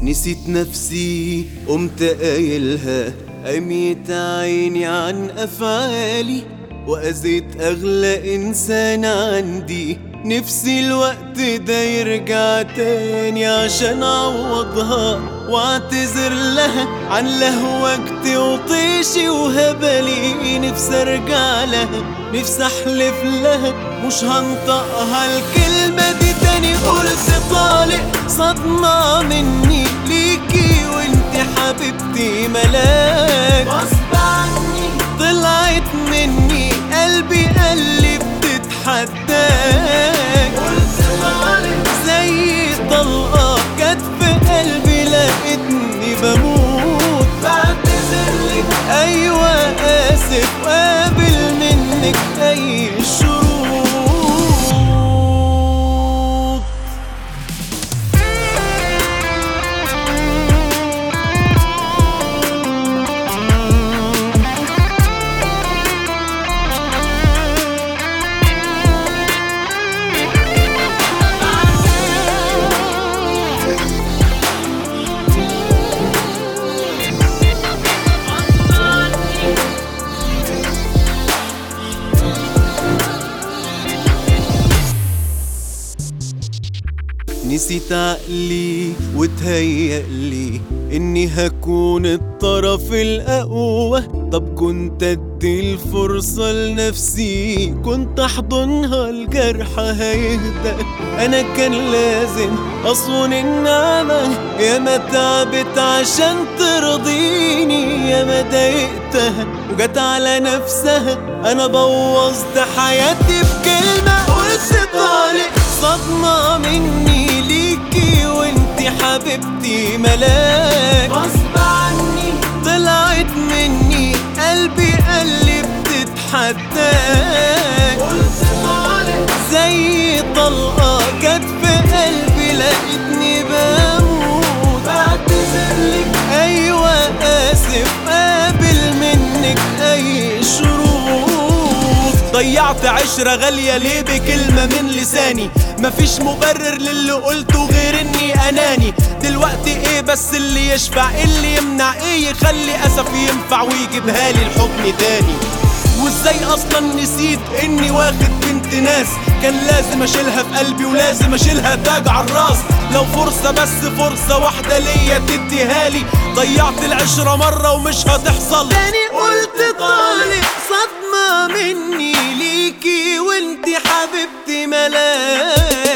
نسيت نفسي قمت قايلها عميت عيني عن أفعالي وأذيت أغلى إنسان عندي نفسي الوقت ده يرجع تاني عشان أعوضها واعتذر لها عن لهوجتي وطيشي وهبلي نفسي أرجع لها نفسي أحلف لها مش هنطقها الكلمة دي تاني قلت طالق صدمة مني ليكي وانت حبيبتي ملاك غصب عني طلعت مني قلبي قلبي بتتحداك قلت طالق زي طلقة جت في قلبي لقيتني بموت بعتذر لك ايوه اسف وقابل منك اي شروط نسيت عقلي وتهيألي اني هكون الطرف الاقوى طب كنت ادي الفرصة لنفسي كنت احضنها الجرح هيهدى انا كان لازم اصون النعمة يا ما تعبت عشان ترضيني يا ما ضايقتها وجت على نفسها انا بوظت حياتي بكلمة قلت طالق صدمة مني ليكي وانتي حبيبتي ملاك غصب عني طلعت مني قلبي قلب بتتحداك قلت طالق زي طلقة جت في قلبي لقيتني بموت بعتذر لك ايوه اسف قابل منك اي شروط ضيعت عشرة غالية ليه بكلمة من لساني مفيش مبرر للي قلته غير اني اناني دلوقتي ايه بس اللي يشفع اللي يمنع ايه يخلي اسف ينفع ويجيبها لي الحضن تاني وازاي اصلا نسيت اني واخد بنت ناس كان لازم اشيلها في قلبي ولازم اشيلها تاج على الراس لو فرصة بس فرصة واحدة ليا تديها لي ضيعت العشرة مرة ومش هتحصل تاني قلت طالق صدمة مني ليكي وانتي حبيبتي ملاك